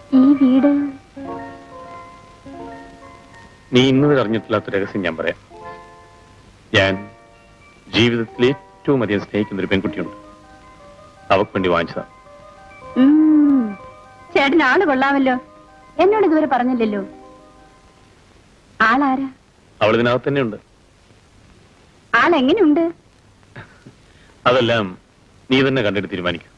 ഈ വീട് നീ ഇന്ന് അറിഞ്ഞിട്ടില്ലാത്ത രഹസ്യം ഞാൻ പറയാം ഞാൻ ജീവിതത്തിൽ ഏറ്റവും അധികം സ്നേഹിക്കുന്ന ഒരു പെൺകുട്ടിയുണ്ട് അവക്ക് വേണ്ടി വാങ്ങിച്ചതാ ഉം. ചേട്ടൻ ആള് കൊള്ളാമല്ലോ എന്നോട് ഇതുവരെ പറഞ്ഞില്ലല്ലോ ആളാരാ അവൾ ഇതിനകത്ത് തന്നെയുണ്ട് ആളെങ്ങനെയുണ്ട് അതെല്ലാം നീ തന്നെ കണ്ടിട്ട് തീരുമാനിക്കും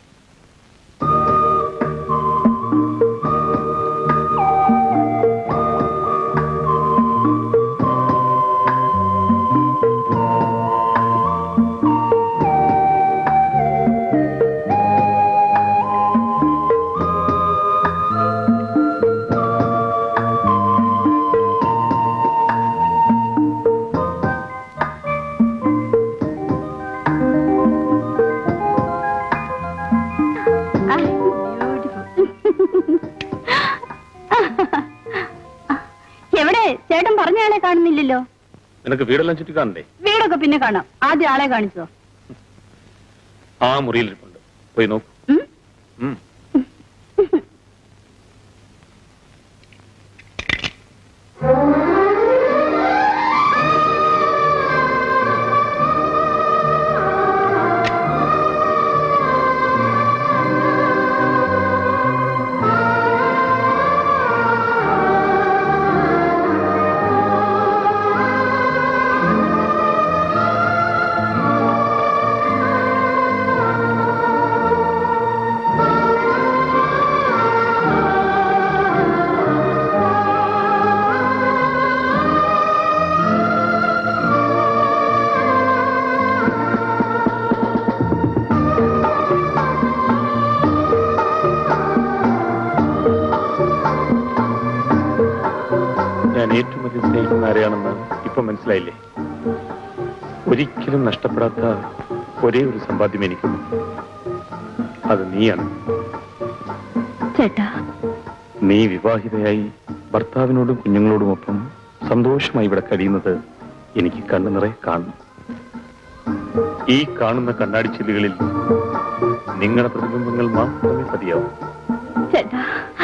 ആ, beautiful. എവിടെ ചേട്ടൻ പറഞ്ഞ ആളെ കാണുന്നില്ലല്ലോ നിനക്ക് വീടെല്ലാം ചുറ്റി കാണണ്ടേ വീടൊക്കെ പിന്നെ കാണാം ആദ്യം ആളെ കാണിച്ചോ ആ മുറിയിലിരിപ്പുണ്ട് പോയി നോക്കൂ ഉം? ഉം. ഞാൻ ഏറ്റവും അധികം സ്നേഹിക്കുന്ന ആരെയാണെന്ന് ഇപ്പൊ മനസ്സിലായില്ലേ ഒരിക്കലും നഷ്ടപ്പെടാത്ത ഒരേ ഒരു സമ്പാദ്യം എനിക്കുള്ളൂ അത് നീയാണ് ചേട്ടാ നീ വിവാഹിതയായി ഭർത്താവിനോടും കുഞ്ഞുങ്ങളോടുമൊപ്പം സന്തോഷമായി ഇവിടെ കഴിയുന്നത് എനിക്ക് കണ്ണു നിറയെ കാണണം ഈ കാണുന്ന കണ്ണാടി ചില്ലുകളിൽ നിങ്ങളുടെ പ്രതിബിംബങ്ങൾ മാത്രമേ പതിയാവൂ ചേട്ടാ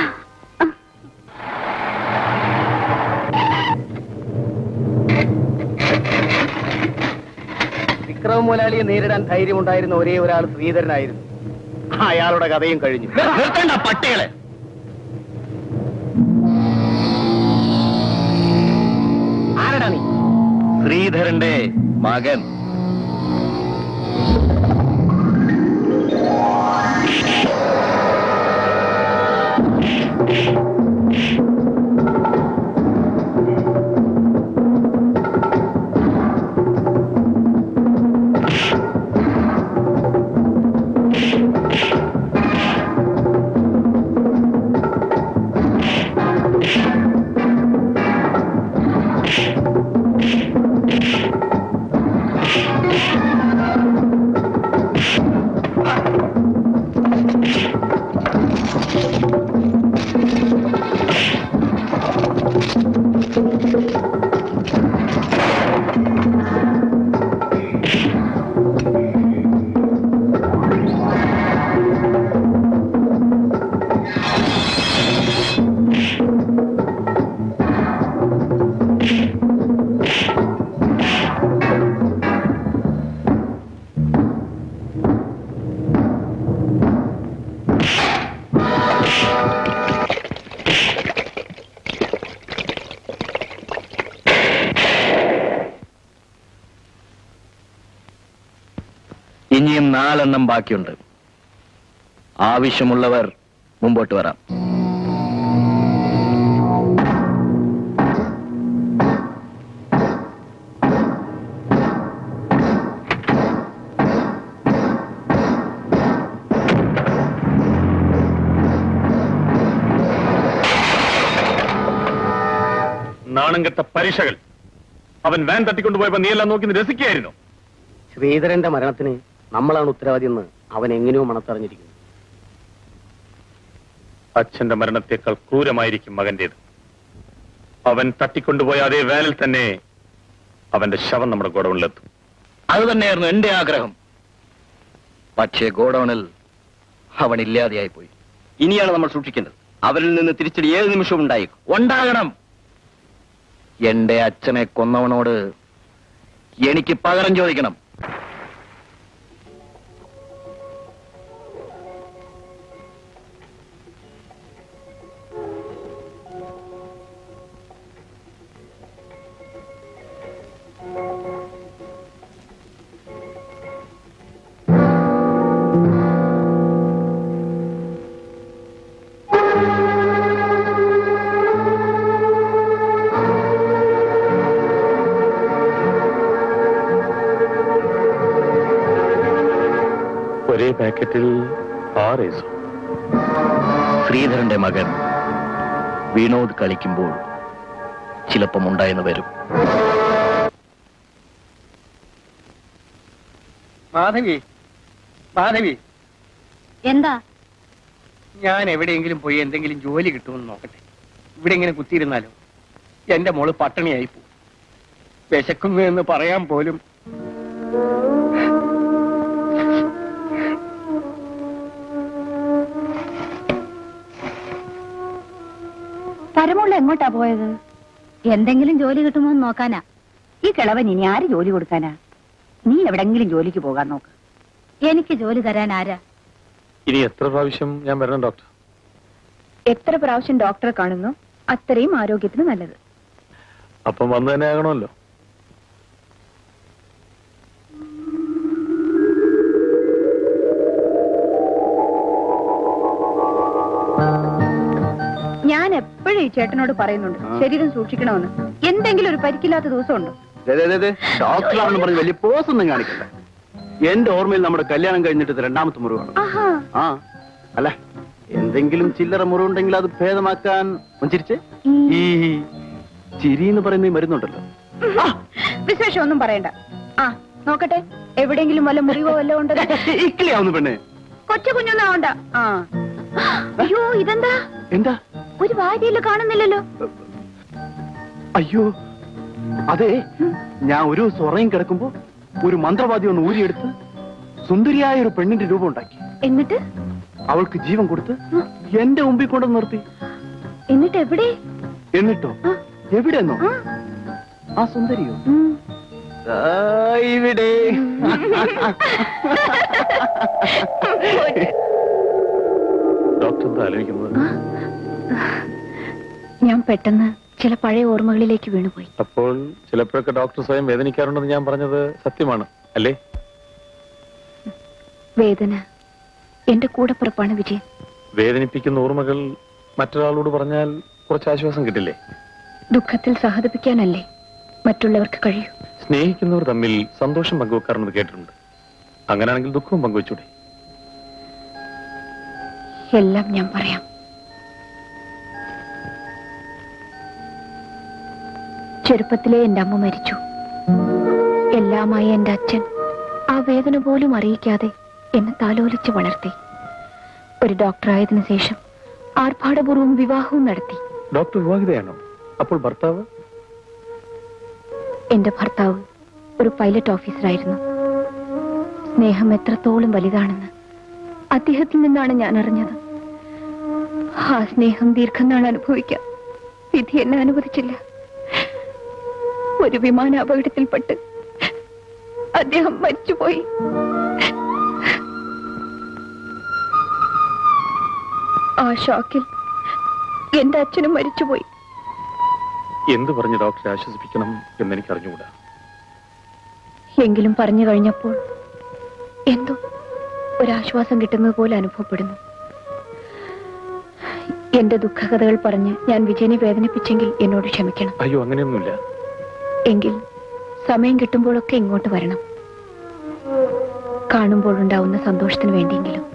വിക്രമ മുതലാളിയെ നേരിടാൻ ധൈര്യമുണ്ടായിരുന്ന ഒരേ ഒരാൾ ശ്രീധരനായിരുന്നു അയാളുടെ കഥയും കഴിഞ്ഞു നിർത്തേണ്ട പട്ടികളെ ആരടാ നീ ശ്രീധരന്റെ മകൻ ഇനിയും നാലെണ്ണം ബാക്കിയുണ്ട് ആവശ്യമുള്ളവർ മുമ്പോട്ട് വരാം നാണം കെട്ട പരീക്ഷകൾ അവൻ വാൻ തട്ടിക്കൊണ്ടുപോയപ്പോ നീ എല്ലാം നോക്കി രസിക്കുകയായിരുന്നു ശ്രീധരന്റെ മരണത്തിന് നമ്മളാണ് ഉത്തരവാദിയെന്ന് അവൻ എങ്ങനെയോ മണത്തറിഞ്ഞിരിക്കുന്നു അച്ഛന്റെ മരണത്തേക്കാൾ ക്രൂരമായിരിക്കും മകന്റേത് അവൻ തട്ടിക്കൊണ്ടുപോയ അതേ വാനിൽ തന്നെ അവന്റെ ശവം നമ്മുടെ ഗോഡൌണിലെത്തും അത് തന്നെയായിരുന്നു എന്റെ ആഗ്രഹം പക്ഷേ ഗോഡൌണിൽ അവൻ ഇല്ലാതെയായി പോയി ഇനിയാണ് നമ്മൾ സൂക്ഷിക്കേണ്ടത് അവരിൽ നിന്ന് തിരിച്ചടി ഏത് നിമിഷവും ഉണ്ടായേക്കും ഉണ്ടാകണം എന്റെ അച്ഛനെ കൊന്നവനോട് എനിക്ക് പകരം ചോദിക്കണം ഒരേ പാക്കറ്റിൽ ആറ് ഏസോ ശ്രീധരന്റെ മകൻ വിനോദ് കളിക്കുമ്പോൾ ചിലപ്പം ഉണ്ടായെന്ന് വരും മാധവി മാധവി എന്താ ഞാൻ എവിടെയെങ്കിലും പോയി എന്തെങ്കിലും ജോലി കിട്ടുമെന്ന് നോക്കട്ടെ ഇവിടെ ഇങ്ങനെ കുത്തിയിരുന്നാലോ എന്റെ മോള് പട്ടിണിയായി പോകും വിശക്കുന്നു എന്ന് പറയാൻ പോലും പരമുള്ള എങ്ങോട്ടാ പോയത് എന്തെങ്കിലും ജോലി കിട്ടുമോ എന്ന് നോക്കാനാ ഈ കിളവൻ ഇനി ആര് ജോലി കൊടുക്കാനാ നീ എവിടെങ്കിലും ജോലിക്ക് പോകാൻ നോക്ക് എനിക്ക് ജോലി തരാൻ ആരാ ഇനി എത്ര പ്രാവശ്യം ഞാൻ വരണം ഡോക്ടർ എത്ര പ്രാവശ്യം ഡോക്ടറെ കാണുന്നു അത്രയും ആരോഗ്യത്തിന് നല്ലത് അപ്പം വന്നു തന്നെ ആകണമല്ലോ ഞാൻ എപ്പോഴും ഈ ചേട്ടനോട് പറയുന്നുണ്ട് ശരീരം സൂക്ഷിക്കണമെന്ന് എന്തെങ്കിലും ഒരു പരിക്കില്ലാത്ത ദിവസമുണ്ടോ ഡോക്ടറാണെന്ന് പറഞ്ഞ് വലിയ പോസ് ഒന്നും കാണിക്കണ്ട എന്റെ ഓർമ്മയിൽ നമ്മുടെ കല്യാണം കഴിഞ്ഞിട്ട് ഇത് രണ്ടാമത്തെ മുറിവാണ് ആഹാ ആ അല്ല എന്തെങ്കിലും ചില്ലറ മുറിവുണ്ടെങ്കിൽ അത് ഭേദമാക്കാൻ ഒന്ന് ചിരിച്ചേ ഈ ചിരി എന്ന് പറയുന്ന ഈ മരുന്നുണ്ടല്ലോ വിശേഷം ഒന്നും പറയണ്ട ആ നോക്കട്ടെ എവിടെയെങ്കിലും വല്ല മുറിവോ വല്ലോ ഉണ്ടോ ഇക്കിളിയാവുന്നു പെണ്ണെ കൊച്ചു കുഞ്ഞൊന്നും ആവണ്ട ആ അയ്യോ ഇതെന്താ എന്താ ഒരു വാരിയല്ല കാണുന്നില്ലല്ലോ അയ്യോ അതെ ഞാൻ ഒരു ദിവസം ഉറങ്ങി കിടക്കുമ്പോ ഒരു മന്ത്രവാദി ഒന്ന് ഊരിയെടുത്ത് സുന്ദരിയായ ഒരു പെണ്ണിന്റെ രൂപം ഉണ്ടാക്കി എന്നിട്ട് അവൾക്ക് ജീവൻ കൊടുത്ത് എന്റെ മുമ്പിൽ കൊണ്ടു നിർത്തി എന്നിട്ട് എവിടെ എന്നിട്ടോ ആ. എവിടെന്നോ ആ, ആ സുന്ദരിയോ ഉം. ആ, ഇവിടെ ഡോക്ടർ എന്താ ആലോചിക്കുന്നത് ഞാൻ പെട്ടെന്ന് ചില പഴയ ഓർമ്മകളിലേക്ക് വീണുപോയി അപ്പോൾ ചിലപ്പോഴൊക്കെ ഡോക്ടർ സ്വയം വേദനിക്കാറുണ്ടെന്ന് ഞാൻ പറഞ്ഞത് സത്യമാണ് അല്ലേ വേദന എന്റെ കൂടപ്പിറപ്പാണ് വിജയൻ വേദനിപ്പിക്കുന്ന ഓർമ്മകൾ മറ്റൊരാളോട് പറഞ്ഞാൽ കുറച്ച് ആശ്വാസം കിട്ടില്ലേ ദുഃഖത്തിൽ സഹതപിക്കാനല്ലേ മറ്റുള്ളവർക്ക് കഴിയൂ സ്നേഹിക്കുന്നവർ തമ്മിൽ സന്തോഷം പങ്കുവെക്കാറുണ്ടെന്ന് കേട്ടിട്ടുണ്ട് അങ്ങനെയാണെങ്കിൽ ദുഃഖവും പങ്കുവെച്ചൂടെ എല്ലാം ഞാൻ പറയാം ചെറുപ്പത്തിലെ എന്റെ അമ്മ മരിച്ചു എല്ലാമായി എന്റെ അച്ഛൻ ആ വേദന പോലും അറിയിക്കാതെ എന്നെ താലോലിച്ച് വളർത്തി ഒരു ഡോക്ടറായതിനു ശേഷം ആർഭാടപൂർവ്വം വിവാഹവും നടത്തി ഡോക്ടർ വിവാഹിതയാണോ അപ്പോൾ ഭർത്താവ് എന്റെ ഭർത്താവ് ഒരു പൈലറ്റ് ഓഫീസറായിരുന്നു സ്നേഹം എത്രത്തോളം വലുതാണെന്ന് അദ്ദേഹത്തിൽ നിന്നാണ് ഞാൻ അറിഞ്ഞത് ആ സ്നേഹം ദീർഘനാൾ അനുഭവിക്കാൻ വിധി എന്നെ അനുവദിച്ചില്ല ഒരു വിമാന അപകടത്തിൽപ്പെട്ട് അദ്ദേഹം മരിച്ചുപോയി ആ ഷോക്കിൽ എന്റെ അച്ഛനും മരിച്ചുപോയി എന്ത് പറഞ്ഞ് ഡോക്ടറെ ആശ്വസിപ്പിക്കണം എന്നെനിക്ക് അറിഞ്ഞുകൂടാ എങ്കിലും പറഞ്ഞു കഴിഞ്ഞപ്പോൾ എന്തോ ഒരാശ്വാസം കിട്ടുന്നത് പോലെ അനുഭവപ്പെടുന്നു എന്റെ ദുഃഖകഥകൾ പറഞ്ഞ് ഞാൻ വിജയനെ വേദനിപ്പിച്ചെങ്കിൽ എന്നോട് ക്ഷമിക്കണം അയ്യോ അങ്ങനെയൊന്നുമില്ല എങ്കിൽ സമയം കിട്ടുമ്പോഴൊക്കെ ഇങ്ങോട്ട് വരണം കാണുമ്പോഴുണ്ടാവുന്ന സന്തോഷത്തിന് വേണ്ടിയെങ്കിലും